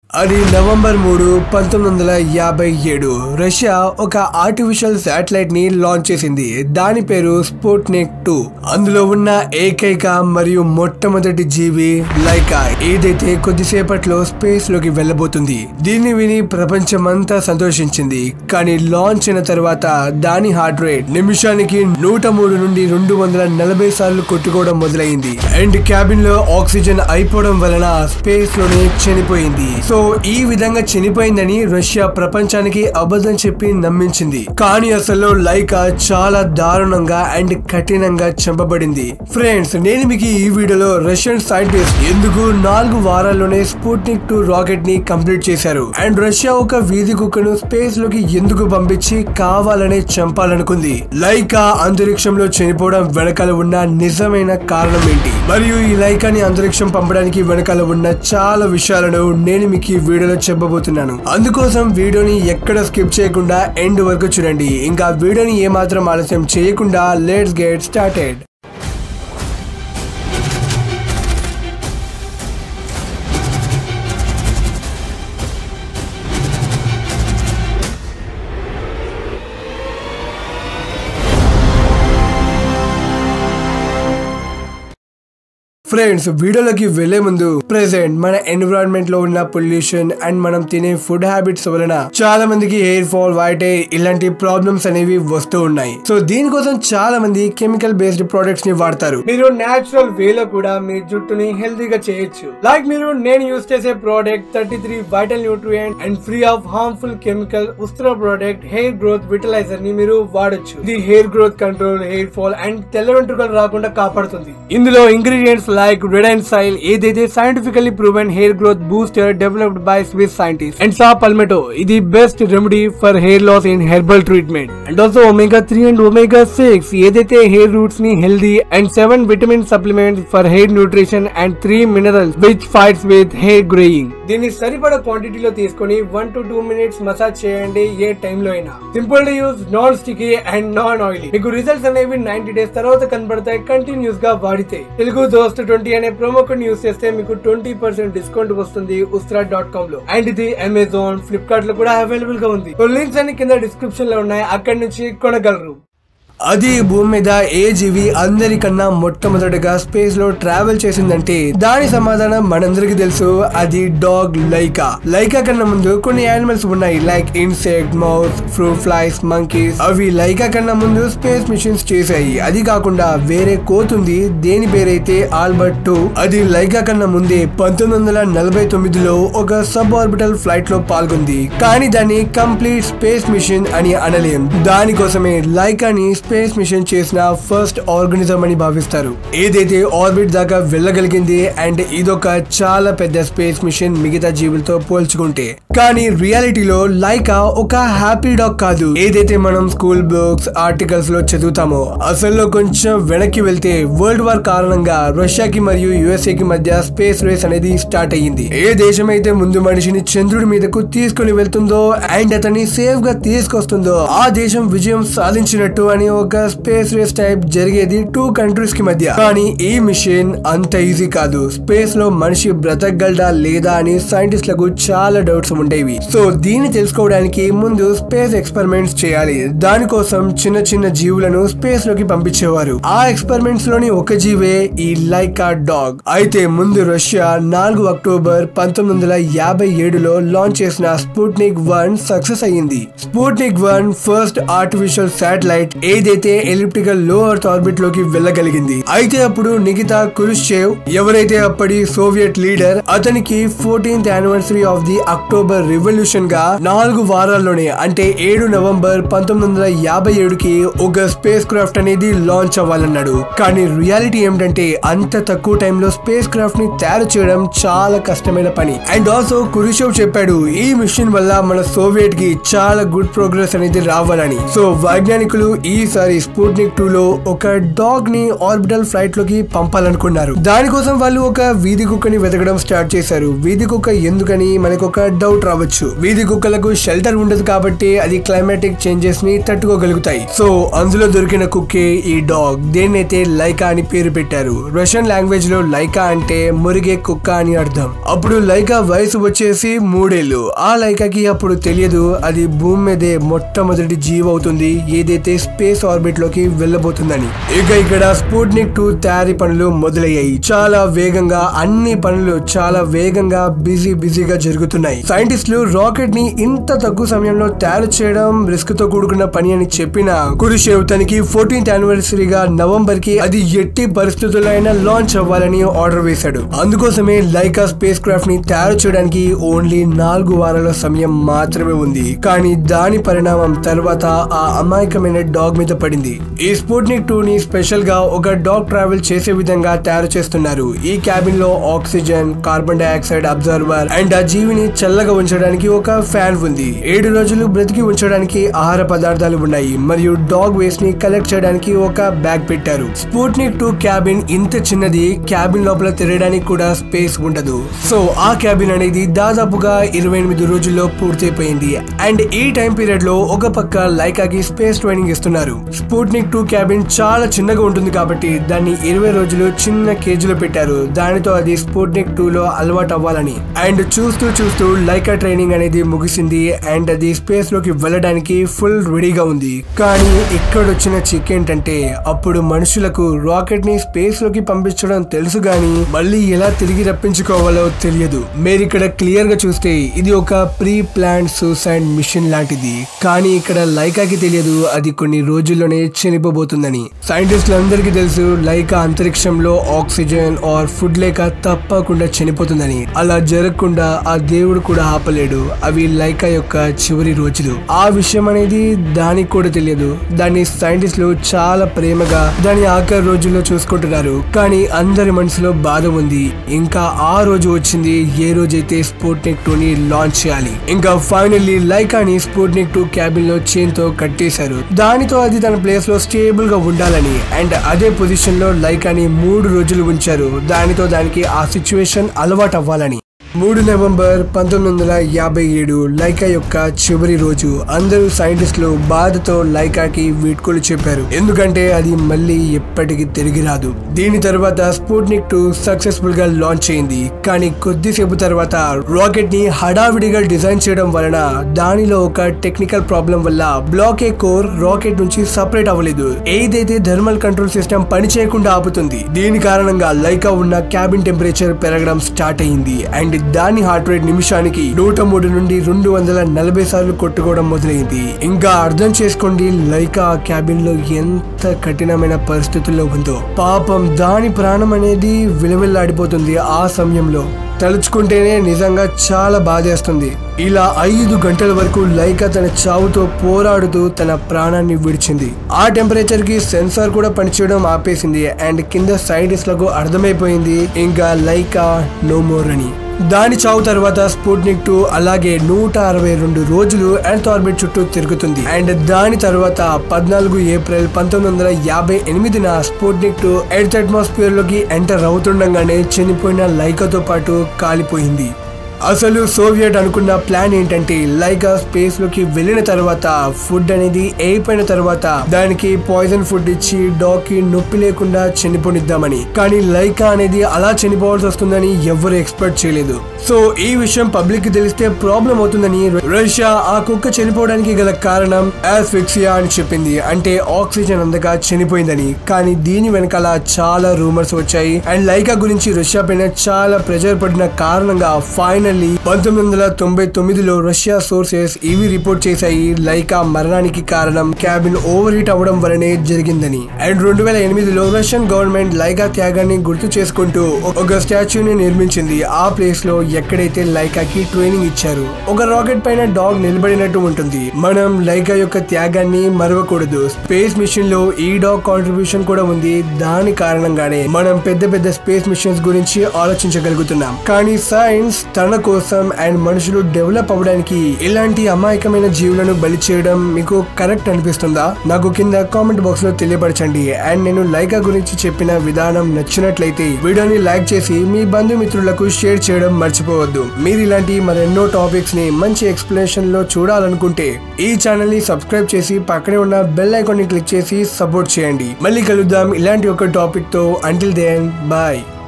అది నవంబర్ మూడు పంతొమ్మిది వందల యాభై ఏడు రష్యా ఒక ఆర్టిఫిషియల్ శాటిలైట్ ని లాంచ్ చేసింది దాని పేరు స్పుట్నిక్ టూ అందులో ఉన్న ఏకైక మరియు మొట్టమొదటి జీవి లైకా ఏదైతే కొద్దిసేపట్లో స్పేస్ లోకి వెళ్ళబోతుంది దీన్ని విని ప్రపంచమంతా సంతోషించింది కానీ లాంచ్ అయిన తర్వాత దాని హార్ట్ రేట్ నిమిషానికి నూట మూడు నుండి రెండు వందల నలభై సార్లు కొట్టుకోవడం మొదలైంది అండ్ క్యాబిన్ లో ఆక్సిజన్ అయిపోవడం వలన స్పేస్ లోనే చనిపోయింది సో ఈ విధంగా చనిపోయిందని రష్యా ప్రపంచానికి అబద్ధం చెప్పి నమ్మించింది కానీ అసలు లైకా చాలా దారుణంగా అండ్ కఠినంగా చంపబడింది ఫ్రెండ్స్ నేను మీకు ఈ వీడియోలో రష్యన్ సైంటిస్ట్ ఎందుకు నాలుగు వారాల్లోనే స్పుట్నిక్ టూ రాకెట్ ని కంప్లీట్ చేశారు అండ్ రష్యా ఒక వీధి కుక్కను స్పేస్ లోకి ఎందుకు పంపించి కావాలనే చంపాలనుకుంది లైకా అంతరిక్షంలో చనిపోవడం వెనకాల ఉన్న నిజమైన కారణం ఏంటి మరియు ఈ లైకాని అంతరిక్షం పంపడానికి వెనకాల ఉన్న చాలా విషయాలను నేను మీకు ఈ వీడియోలో చెప్పబోతున్నాను అందుకోసం వీడియోని ఎక్కడ స్కిప్ చేయకుండా ఎండ్ వరకు చూడండి ఇంకా వీడియోని ఏమాత్రం ఆలస్యం చేయకుండా లెట్స్ గెట్ స్టార్టెడ్ ఫ్రెండ్స్ వీడియోలోకి వెళ్లే ముందు ప్రెసెంట్ మన ఎన్విరాన్మెంట్ లో ఉన్న పొల్యూషన్ అండ్ మనం తినే ఫుడ్ హ్యాబిట్స్ వలన చాలా మందికి హెయిర్ ఫాల్ వైట్ హెయిర్ ఇలాంటి ప్రాబ్లమ్స్ అనేవి వస్తూ ఉన్నాయి సో దీనికోసం చాలా మంది కెమికల్ బేస్డ్ ప్రొడక్ట్స్ ని వాడతారు మీరు నేచురల్ వేలో కూడా మీ జుట్టుని హెల్తీగా చేయొచ్చు లైక్ మీరు నేను యూస్ చేసే product thirty three vital nutrient and free of harmful chemical Ustraa product hair growth vitalizer ని మీరు వాడొచ్చు ఇది hair growth control hair fall and తెల్ల వెంట్రుకలు రాకుండా కాపాడుతుంది ఇందులో ingredients like Redensyl ఏదైతే scientifically proven hair growth booster developed by Swiss scientist and saw palmetto ఇది best remedy for hair loss in herbal treatment and also omega three and omega six ఏదైతే hair roots ని healthy and seven vitamin supplements for hair nutrition and three minerals which fights with hair growing దీన్ని సరిపడ క్వాంటిటీలో తీసుకొని one to two minutes massage చేయండి ఏ టైంలో అయినా simple to use non sticky and non oily మీకు రిజల్ట్స్ అనేవి నైన్టీ డేస్ తర్వాత కనబడతాయి కంటిన్యూస్ గా వాడితే తెలుగు దోస్త్ ట్వంటీ అనే ప్రోమో కోడ్ యూస్ చేస్తే మీకు ట్వంటీ పర్సెంట్ డిస్కౌంట్ వస్తుంది ఉస్త్రా డాట్ కామ్ లో అండ్ ఇది అమెజాన్ ఫ్లిప్కార్ట్ లో కూడా అవైలబుల్ గా ఉంది లింక్స్ అన్ని కింద డిస్క్రిప్షన్ లో ఉన్నాయి అక్కడి నుంచి కొనగలరు అది భూమి మీద ఏ జీవి అందరికన్నా మొట్టమొదటిగా స్పేస్ లో ట్రావెల్ చేసిందంటే దాని సమాధానం మనందరికి తెలుసు అది డాగ్ లైకా లైకా కన్నా ముందు కొన్ని యానిమల్స్ ఉన్నాయి like insect mouse fruit flies monkeys అవి లైకా కన్నా ముందు స్పేస్ మిషన్స్ చేశాయి అది కాకుండా వేరే కోతుంది దేని పేరైతే ఆల్బర్ట్ టూ అది లైకా కన్నా ముందే పంతొమ్మిది వందల నలభై తొమ్మిదిలో ఒక సబ్ ఆర్బిటల్ ఫ్లైట్ లో పాల్గొంది కానీ దాన్ని కంప్లీట్ స్పేస్ మిషన్ అని అనలేం దానికోసమే లైకాని స్పేస్ మిషన్ చేసిన ఫస్ట్ ఆర్గనిజం అని భావిస్తారు ఏదైతే ఆర్బిట్ దాకా వెళ్ళగలిగింది అండ్ ఇదొక చాలా పెద్ద స్పేస్ మిషన్ మిగతా జీవులతో పోల్చుకుంటే కానీ రియాలిటీలో లైకా ఒక హ్యాపీ డాగ్ కాదు ఏదైతే మనం స్కూల్ బుక్స్ ఆర్టికల్స్ లో చదువుతామో అసలు కొంచెం వెనక్కి వెళ్తే వరల్డ్ వార్ కారణంగా రష్యాకి మరియు యుఎస్ఏ కి మధ్య స్పేస్ రేస్ అనేది స్టార్ట్ అయ్యింది ఏ దేశం అయితే ముందు మనిషిని చంద్రుడి మీదకు తీసుకుని వెళ్తుందో అండ్ అతన్ని సేఫ్ గా తీసుకొస్తుందో ఆ దేశం విజయం సాధించినట్టు అని ఒక స్పేస్ రేస్ టైప్ జరిగేది టూ కంట్రీస్ కి మధ్య కానీ ఈ మిషన్ అంత ఈజీ కాదు స్పేస్ లో మనిషి బ్రతకగలడా లేదా అని సైంటిస్టులకు చాలా డౌట్స్ ఉండేవి సో దీన్ని తెలుసుకోవడానికి ముందు స్పేస్ ఎక్స్పెరిమెంట్స్ చేయాలి దానికోసం చిన్న చిన్న జీవులను స్పేస్ లోకి పంపించేవారు ఆ ఎక్స్పెరిమెంట్స్ లోని ఒక జీవే ఈ లైకా డాగ్ అయితే ముందు రష్యా నాలుగు అక్టోబర్ పంతొమ్మిది వందల యాభై ఏడులో లాంచ్ చేసిన స్పుట్నిక్ వన్ సక్సెస్ అయ్యింది Sputnik one first artificial satellite ఏదైతే ఎలిప్టికల్ లో అర్త్ ఆర్బిట్ లోకి వెళ్ళగలిగింది అయితే అప్పుడు నిగితా కురుషేవ్ ఎవరైతే అప్పటి సోవియట్ లీడర్ అతనికి fortieth anniversary of the October revolution గా నాలుగు వారాల్లోనే అంటే ఏడు నవంబర్ పంతొమ్మిది వందల యాభై ఏడుకి ఒక స్పేస్ క్రాఫ్ట్ అనేది లాంచ్ అవ్వాలన్నాడు కానీ రియాలిటీ ఏమిటంటే అంత తక్కువ టైంలో స్పేస్ క్రాఫ్ట్ ని తయారు చేయడం చాలా కష్టమైన పని అండ్ ఆల్సో కురిషోవ్ చెప్పాడు ఈ మిషన్ వల్ల మన సోవియట్ కి చాలా గుడ్ ప్రోగ్రెస్ అనేది రావాలని సో వైజ్ఞానికులు ఈసారి స్పూట్నిక్ టూ లో ఒక డాగ్ ని ఆర్బిటల్ ఫ్లైట్ లోకి పంపాలనుకున్నారు దానికోసం వాళ్ళు ఒక వీధి కుక్కని వెతకడం స్టార్ట్ చేశారు వీధి కుక్క ఎందుకని మనకు ఒక డౌట్ అవుట్ రావచ్చు వీధి కుక్కలకు షెల్టర్ ఉండదు కాబట్టి అది క్లైమాటిక్ చేంజెస్ ని తట్టుకోగలుగుతాయి సో అందులో దొరికిన కుక్కే ఈ డాగ్ దేన్నైతే లైకా అని పేరు పెట్టారు రష్యన్ లాంగ్వేజ్ లో లైకా అంటే మురిగే కుక్క అని అర్థం అప్పుడు లైకా వయసు వచ్చేసి మూడేళ్లు ఆ లైకాకి అప్పుడు తెలియదు అది భూమి మీదే మొట్టమొదటి జీవి అవుతుంది ఏదైతే స్పేస్ ఆర్బిట్ లోకి వెళ్ళబోతుందని ఇక ఇక్కడ స్పూట్నిక్ టూ తయారీ పనులు మొదలయ్యాయి చాలా వేగంగా అన్ని పనులు చాలా వేగంగా బిజీ బిజీగా జరుగుతున్నాయి సైంటిస్టులు రాకెట్ ని ఇంత తక్కువ సమయంలో తయారు చేయడం రిస్క్ తో కూడుకున్న పని అని చెప్పిన కురుషేవ్ తనకి ఫోర్టీన్త్ యానివర్సరీగా నవంబర్ కి అది ఎట్టి పరిస్థితుల్లో అయినా లాంచ్ అవ్వాలని ఆర్డర్ వేశాడు అందుకోసమే లైకా స్పేస్ క్రాఫ్ట్ ని తయారు చేయడానికి ఓన్లీ నాలుగు వారాల సమయం మాత్రమే ఉంది కానీ దాని పరిణామం తర్వాత ఆ అమాయకమైన డాగ్ మీద పడింది ఈ స్పూట్నిక్ టూ ని స్పెషల్ గా ఒక డాగ్ ట్రావెల్ చేసే విధంగా తయారు చేస్తున్నారు ఈ క్యాబిన్ లో oxygen carbon dioxide observer and ఆ జీవిని చల్లగా ఉంచడానికి ఒక ఫ్యాన్ ఉంది ఏడు రోజులు బ్రతికి ఉంచడానికి ఆహార పదార్థాలు ఉన్నాయి మరియు డాగ్ వేస్ట్ ని కలెక్ట్ చేయడానికి ఒక బ్యాగ్ పెట్టారు స్పూట్నిక్ టూ క్యాబిన్ ఇంత చిన్నది క్యాబిన్ లోపల తిరగడానికి కూడా స్పేస్ ఉండదు సో ఆ క్యాబిన్ అనేది దాదాపుగా ఇరవై ఎనిమిది రోజుల్లో పూర్తయిపోయింది అండ్ ఈ టైం పీరియడ్ లో ఒక పక్క లైకాకి స్పేస్ ట్రైనింగ్ ఇస్తున్నారు స్పూట్నిక్ టూ క్యాబిన్ చాలా చిన్నగా ఉంటుంది కాబట్టి దాన్ని ఇరవై రోజులు చిన్న కేజ్ లో పెట్టారు దానితో అది స్పూట్నిక్ టూ లో అలవాటు అవ్వాలని అండ్ చూస్తూ చూస్తూ లైకా ట్రైనింగ్ అనేది ముగిసింది అండ్ అది స్పేస్ లోకి వెళ్ళడానికి ఫుల్ రెడీగా ఉంది కానీ ఇక్కడ వచ్చిన చిక్ ఏంటంటే అప్పుడు మనుషులకు రాకెట్ ని స్పేస్ లోకి పంపించడం తెలుసు గాని మళ్ళీ ఎలా తిరిగి రప్పించుకోవాలో తెలియదు మీరు ఇక్కడ క్లియర్ గా చూస్తే ఇది ఒక ప్రీ ప్లాన్ సూసైడ్ మిషన్ లాంటిది కానీ ఇక్కడ లైకాకి తెలియదు అది కొన్ని రోజుల్లోనే చనిపోబోతుందని సైంటిస్టులందరికీ తెలుసు లైకా అంతరిక్షంలో ఆక్సిజన్ ఆర్ ఫుడ్ లేక తప్పకుండా చనిపోతుందని అలా జరగకుండా ఆ దేవుడు కూడా ఆపలేడు అవి లైకా యొక్క చివరి రోజులు ఆ విషయం అనేది దానికి కూడా తెలియదు దాన్ని సైంటిస్టులు చాలా ప్రేమగా దాని ఆఖరి రోజుల్లో చూసుకుంటున్నారు కానీ అందరి మనసులో బాధ ఉంది ఇంకా ఆ రోజు వచ్చింది ఏ రోజైతే స్పూట్నిక్ టూ ని లాంచ్ చేయాలి ఇంకా ఫైనల్లీ లైకాని స్పూట్నిక్ టూ క్యాబిన్ లో చైన్ తో కట్టేశారు దానితో అది తన ప్లేస్ లో స్టేబుల్ గా ఉండాలని అండ్ అదే పొజిషన్ లో లైకాని మూడు రోజులు ఉంచారు దానితో దానికి ఆ సిచ్యువేషన్ అలవాటు అవ్వాలని మూడు నవంబర్ పంతొమ్మిది వందల యాభై ఏడు లైకా యొక్క చివరి రోజు అందరూ సైంటిస్టులు బాధతో లైకాకి వీడ్కోలు చెప్పారు ఎందుకంటే అది మళ్ళీ ఎప్పటికీ తిరిగి రాదు దీని తర్వాత స్పూట్నిక్ టూ సక్సెస్ఫుల్ గా లాంచ్ అయింది కానీ కొద్దిసేపు తర్వాత రాకెట్ ని హడావిడిగా డిజైన్ చేయడం వలన దానిలో ఒక టెక్నికల్ ప్రాబ్లం వల్ల బ్లాక్ ఏ కోర్ రాకెట్ నుంచి సపరేట్ అవ్వలేదు ఏదైతే థర్మల్ కంట్రోల్ సిస్టమ్ పని చేయకుండా ఆపుతుంది దీని కారణంగా లైకా ఉన్న క్యాబిన్ టెంపరేచర్ పెరగడం స్టార్ట్ అయింది అండ్ దాని హార్ట్ రేట్ నిమిషానికి నూట మూడు నుండి రెండు వందల నలభై సార్లు కొట్టుకోవడం మొదలైంది ఇంకా అర్థం చేసుకోండి లైకా ఆ క్యాబిన్ లో ఎంత కఠినమైన పరిస్థితుల్లో ఉందో పాపం దాని ప్రాణం అనేది విలవిల్లాడిపోతుంది ఆ సమయంలో తలుచుకుంటేనే నిజంగా చాలా బాధేస్తుంది ఇలా ఐదు గంటల వరకు లైకా తన చావుతో పోరాడుతూ తన ప్రాణాన్ని విడిచింది ఆ టెంపరేచర్ కి సెన్సార్ కూడా పనిచేయడం ఆపేసింది అండ్ కింద సైంటిస్టులకు అర్థమైపోయింది ఇంకా లైకా నో మోర్ అని దాని చావు తర్వాత స్పూట్నిక్ టూ అలాగే నూట అరవై రెండు రోజులు ఎర్త్ ఆర్బిట్ చుట్టూ తిరుగుతుంది అండ్ దాని తర్వాత పద్నాలుగు ఏప్రిల్ పంతొమ్మిది వందల యాభై ఎనిమిదిన స్పూట్నిక్ టూ ఎర్త్ అట్మాస్ఫియర్ లోకి ఎంటర్ అవుతుండగానే చనిపోయిన లైకాతో పాటు కాలిపోయింది అసలు సోవియట్ అనుకున్న ప్లాన్ ఏంటంటే లైకా స్పేస్ లోకి వెళ్ళిన తర్వాత ఫుడ్ అనేది అయిపోయిన తర్వాత దానికి పాయిజన్ ఫుడ్ ఇచ్చి డాగ్ కి నొప్పి లేకుండా చనిపోనిద్దామని కానీ లైకా అనేది అలా చనిపోవాల్సి వస్తుందని ఎవరు ఎక్స్పెక్ట్ చేయలేదు సో ఈ విషయం పబ్లిక్ కి తెలిస్తే ప్రాబ్లం అవుతుందని రష్యా ఆ కుక్క చనిపోవడానికి గల కారణం యాస్ఫిక్సియా అని చెప్పింది అంటే ఆక్సిజన్ అందక చనిపోయిందని కానీ దీని వెనకాల చాలా రూమర్స్ వచ్చాయి అండ్ లైకా గురించి రష్యా పైన చాలా ప్రెజర్ పడిన కారణంగా ఫైనల్లీ పంతొమ్మిది వందల తొంభై తొమ్మిదిలో రష్యా సోర్సెస్ ఇవి రిపోర్ట్ చేశాయి లైకా మరణానికి కారణం క్యాబిన్ ఓవర్ హీట్ అవ్వడం వలనే జరిగిందని అండ్ రెండు వేల ఎనిమిదిలో రష్యన్ గవర్నమెంట్ లైకా త్యాగాన్ని గుర్తు చేసుకుంటూ ఒక స్టాచ్యూని నిర్మించింది ఆ ప్లేస్ లో ఎక్కడైతే లైకాకి ట్రైనింగ్ ఇచ్చారు ఒక రాకెట్ పైన డాగ్ నిలబడినట్టు ఉంటుంది మనం లైకా యొక్క త్యాగాన్ని మరవకూడదు స్పేస్ మిషన్ లో ఈ డాగ్ కాంట్రిబ్యూషన్ కూడా ఉంది దాని కారణంగానే మనం పెద్ద పెద్ద స్పేస్ మిషన్స్ గురించి ఆలోచించగలుగుతున్నాం కానీ సైన్స్ తన కోసం అండ్ మనుషులు డెవలప్ అవ్వడానికి ఇలాంటి అమాయకమైన జీవులను బలి చేయడం మీకు కరెక్ట్ అనిపిస్తుందా నాకు కింద కామెంట్ బాక్స్ లో తెలియపరచండి అండ్ నేను లైకా గురించి చెప్పిన విధానం నచ్చినట్లయితే వీడియోని లైక్ చేసి మీ బంధుమిత్రులకు షేర్ చేయడం మర్చిపోవద్దు మీరు ఇలాంటి మరెన్నో టాపిక్స్ ని మంచి ఎక్స్ప్లెనేషన్ లో చూడాలనుకుంటే ఈ ఛానల్ ని సబ్స్క్రైబ్ చేసి పక్కనే ఉన్న బెల్ ఐకాన్ ని క్లిక్ చేసి సపోర్ట్ చేయండి మళ్ళీ కలుద్దాం ఇలాంటి ఒక టాపిక్ తో అంటిల్ దెన్ బాయ్